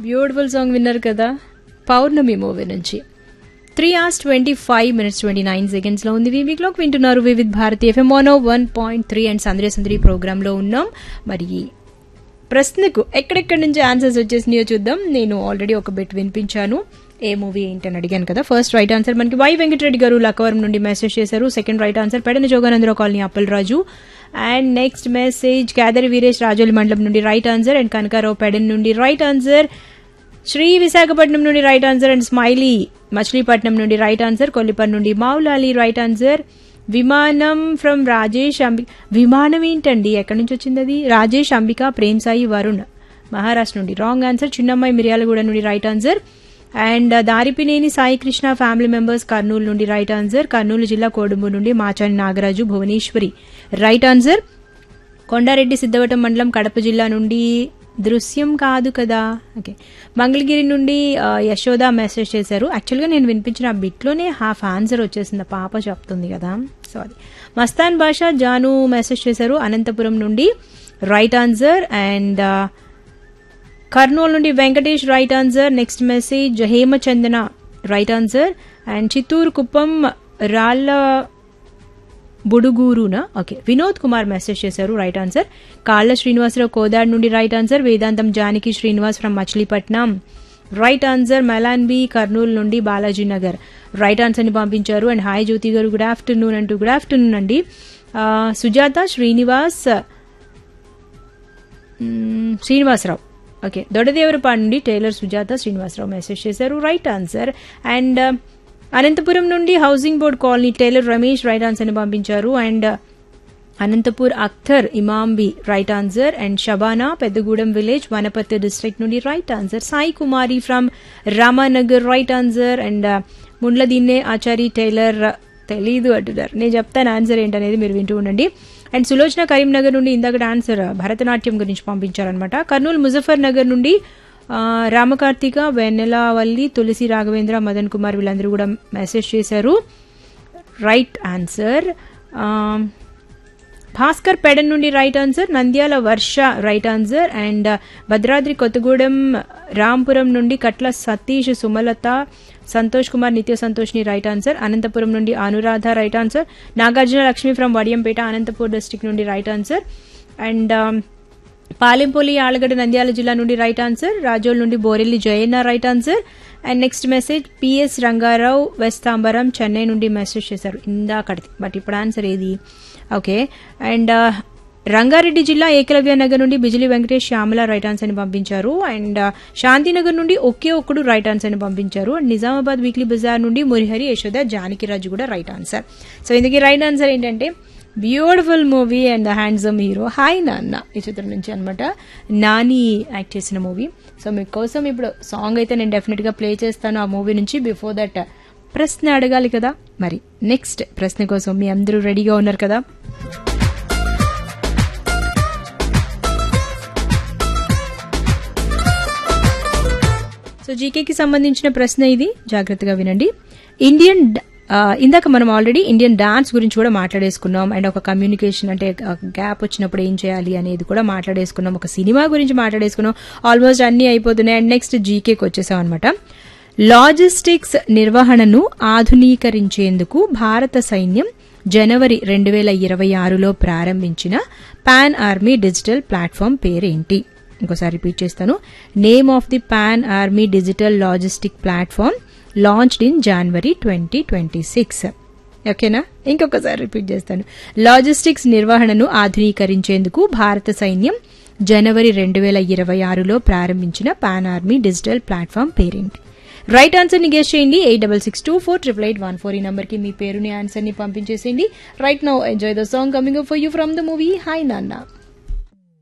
beautiful song విన్నారు కదా Pournami movie నుంచి three hours twenty five minutes twenty nine seconds లో ఉంది వీవీ క్లాక్ వింటున్నారు వివిధ్ భారతి ఎఫ్ఎం మోనో వన్ పాయింట్ త్రీ అండ్ సందరి సందరి ప్రోగ్రామ్ లో ఉన్నాం మరి ప్రశ్నకు ఎక్కడెక్కడి నుంచి ఆన్సర్స్ వచ్చేసినాయో చూద్దాం నేను ఆల్రెడీ ఒక బిట్ వినిపించాను ఏ మూవీ ఏంటని అడిగాను కదా ఫస్ట్ రైట్ ఆన్సర్ మనకి వై వెంకటరెడ్డి గారు లక్కవరం నుండి మెసేజ్ చేశారు second right answer Pedana Joganandarao colony Appalaraju and next message Kedari Veeresh Rajoli మండలం నుండి right answer and Kanakarao Pedan నుండి రైట్ ఆన్సర్ శ్రీ విశాఖపట్నం నుండి right answer and smiley Machilipatnam నుండి రైట్ ఆన్సర్ కొల్లిపర్ నుండి మౌలాలి రైట్ ఆన్సర్ విమానం ఫ్రమ్ రాజేష్ అంబి విమానం ఏంటండి ఎక్కడి నుంచి వచ్చింది అది రాజేష్ అంబిక ప్రేమ్ సాయి వరుణ్ మహారాష్ట్ర నుండి రాంగ్ ఆన్సర్ చిన్నమ్మాయి మిర్యాలగూడ నుండి right answer and Daripineni Sai Krishna family members Kurnool నుండి రైట్ ఆన్సర్ కర్నూలు జిల్లా కోడుంబు నుండి మాచాని నాగరాజు భువనేశ్వరి రైట్ ఆన్సర్ కొండారెడ్డి సిద్ధవటం మండలం కడప జిల్లా నుండి దృశ్యం కాదు కదా ఓకే మంగళగిరి నుండి ఆ, యశోద మెసేజ్ చేశారు యాక్చువల్గా నేను వినిపించిన ఆ బిట్లోనే హాఫ్ ఆన్సర్ వచ్చేసింది ఆ పాప చెప్తుంది కదా సారీ మస్తాన్ బాషా జాను మెసేజ్ చేశారు అనంతపురం నుండి రైట్ ఆన్సర్ అండ్ కర్నూలు నుండి Venkatesh right answer next message Hemachandana right answer and Chittoor Kuppam Ralla బుడుగూరునా ఓకే వినోద్ కుమార్ మెసేజ్ చేశారు రైట్ ఆన్సర్ కాళ్ళ శ్రీనివాసరావు కోదాడ్ నుండి right answer Vedantam Janaki Srinivas from Machilipatnam right answer మెలాన్ బి కర్నూలు నుండి బాలాజీ నగర్ రైట్ ఆన్సర్ ని పంపించారు and hi Jyothi garu good afternoon అంటూ గుడ్ ఆఫ్టర్నూన్ అండి ఆ, సుజాత శ్రీనివాస్ మ్మ్, శ్రీనివాసరావు ఓకే దొడదేవరపాడు నుండి టైలర్ సుజాత శ్రీనివాసరావు మెసేజ్ చేశారు రైట్ ఆన్సర్ అండ్ అనంతపురం నుండి housing board colony tailor Ramesh right answer ని పంపించారు and Anantapur Akhtar Imambi right answer and Shabana Peddagudem village Wanaparthy district నుండి right answer Sai Kumari from Ramanagar right answer and Mundla దీన్నే ఆచారి టైలర్ తెలీదు అంటున్నారు నేను చెప్తాను ఆన్సర్ ఏంటనేది మీరు వింటూ ఉండండి అండ్ సులోచన కరీంనగర్ నుండి ఇందాక ఆన్సర్ భరతనాట్యం గురించి పంపించారనమాట కర్నూలు ముజఫర్ నగర్ నుండి ఆ, రామకార్తిక వెన్నెలవల్లి తులసి రాఘవేంద్ర మదన్ కుమార్ వీళ్ళందరూ కూడా మెసేజ్ చేశారు రైట్ ఆన్సర్ భాస్కర్ పెడన్ నుండి right answer Nandyal Varsha right answer and Bhadradri Kothagudem Rampuram నుండి కట్ల సతీష్ సుమలత సంతోష్ కుమార్ నిత్య సంతోష్ని రైట్ ఆన్సర్ అనంతపురం నుండి Anuradha right answer Nagarjuna Lakshmi from Vadiyampeta Anantapur district నుండి right answer and Palempalli Allagadda Nandyal జిల్లా నుండి రైట్ ఆన్సర్ రాజోల్ నుండి Borelli Jayanna right answer and next message PS Rangarao West Mambalam Chennai నుండి మెసేజ్ చేశారు ఇందాకటిది బట్ ఇప్పుడు ఆన్సర్ ఏది ఓకే అండ్ రంగారెడ్డి జిల్లా ఏకలవ్య నగర్ నుండి బిజిలి వెంకటేష్ శ్యామల రైట్ ఆన్సర్ ని పంపించారు అండ్ శాంతినగర్ నుండి ఒకే ఒక్కడు రైట్ ఆన్సర్ ని పంపించారు అండ్ నిజామాబాద్ వీక్లీ బజార్ నుండి మురిహరి యశోద జానకిరాజు కూడా రైట్ ఆన్సర్ సో ఇందుకీ రైట్ ఆన్సర్ ఏంటంటే beautiful movie and the handsome hero hi Nanna ఈ చిత్రం నుంచి అనమాట నాని యాక్ట్ చేసిన మూవీ సో మీకోసం ఇప్పుడు సాంగ్ అయితే నేను డెఫినెట్ గా ప్లే చేస్తాను ఆ మూవీ నుంచి బిఫోర్ దట్ ప్రశ్న అడగాలి కదా మరి నెక్స్ట్ ప్రశ్న కోసం మీ అందరూ రెడీగా ఉన్నారు కదా సో జీకేకి సంబంధించిన ప్రశ్న ఇది జాగ్రత్తగా వినండి ఇండియన్ డ- ఆ, ఇందాక మనం ఆల్రెడీ ఇండియన్ డాన్స్ గురించి కూడా మాట్లాడేసుకున్నాం అండ్ ఒక కమ్యూనికేషన్ అంటే గ్యాప్ వచ్చినప్పుడు ఏం చేయాలి అనేది కూడా మాట్లాడేసుకున్నాం ఒక సినిమా గురించి మాట్లాడేసుకున్నాం ఆల్మోస్ట్ అన్ని అయిపోతున్నాయి అండ్ నెక్స్ట్ జీకేకి వచ్చేసాం అనమాట లాజిస్టిక్స్ నిర్వహణను ఆధునీకరించేందుకు భారత సైన్యం జనవరి రెండు వేల ఇరవై ఆరులో ప్రారంభించిన పాన్ ఆర్మీ డిజిటల్ ప్లాట్ఫామ్ పేరేంటి ఇంకోసారి రిపీట్ చేస్తాను name of the pan army digital logistic platform launched in January twenty twenty six ఓకేనా ఇంకొకసారి రిపీట్ చేస్తాను లాజిస్టిక్స్ నిర్వహణను ఆధునీకరించేందుకు భారత సైన్యం జనవరి రెండు వేల ఇరవై ఆరులో ప్రారంభించిన పాన్ ఆర్మీ డిజిటల్ ప్లాట్ఫామ్ పేరేంటి రైట్ ఆన్సర్ ని గెస్ట్ చేయండి eight double six two four triple eight one four ఈ నంబర్ కి మీ పేరుని ఆన్సర్ ని పంపించేసేయండి right now enjoy the song coming for you from the movie hi నాన్న